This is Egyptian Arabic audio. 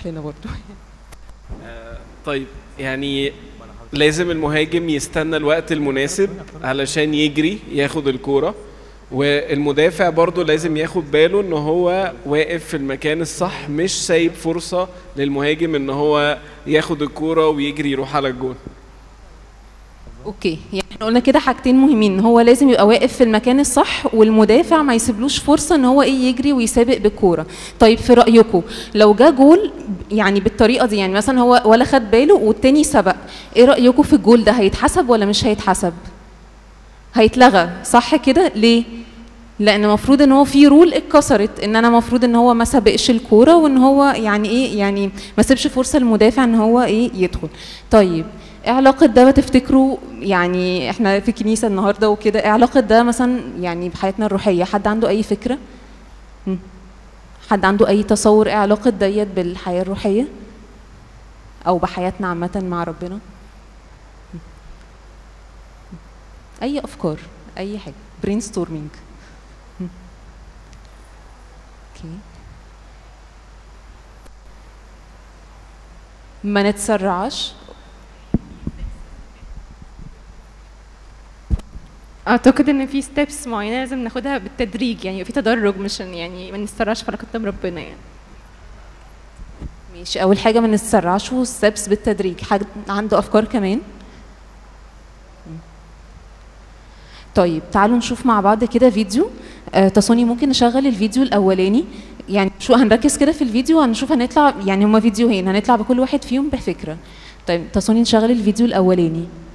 هنا برضو طيب يعني لازم المهاجم يستنى الوقت المناسب علشان يجري ياخد الكورة والمدافع برضو لازم ياخد باله ان هو واقف في المكان الصح مش سايب فرصة للمهاجم ان هو ياخد الكورة ويجري يروح على الجون اوكي يعني احنا قلنا كده حاجتين مهمين هو لازم يبقى واقف في المكان الصح والمدافع ما يسيبلوش فرصه ان هو ايه يجري ويسابق بالكوره طيب في رايكم لو جه جول يعني بالطريقه دي يعني مثلا هو ولا خد باله والتاني سبق ايه رايكم في الجول ده هيتحسب ولا مش هيتحسب هيتلغى صح كده ليه لان المفروض ان هو في رول اتكسرت ان انا المفروض ان هو ما سابقش الكوره وان هو يعني ايه يعني ما سيبش فرصه للمدافع ان هو ايه يدخل طيب ايه علاقه ده بتفتكروا يعني احنا في كنيسه النهارده وكده ايه علاقه ده مثلا يعني بحياتنا الروحيه حد عنده اي فكره مم. حد عنده اي تصور ايه علاقه ديت بالحياه الروحيه او بحياتنا عامه مع ربنا مم. اي افكار اي حاجه برين ستورمينج اوكي ما نتسرعش اعتقد ان في ستيبس معينه لازم ناخدها بالتدريج يعني يبقى في تدرج مش إن- يعني ما نسترعش في علاقتنا بربنا يعني ماشي اول حاجه ما نتسرعش والستبس بالتدريج حد عنده افكار كمان طيب تعالوا نشوف مع بعض كده فيديو آه تصوني ممكن نشغل الفيديو الاولاني يعني شو هنركز كده في الفيديو هنشوف هنطلع يعني هما فيديوهين هنطلع بكل واحد فيهم بفكره طيب تصوني نشغل الفيديو الاولاني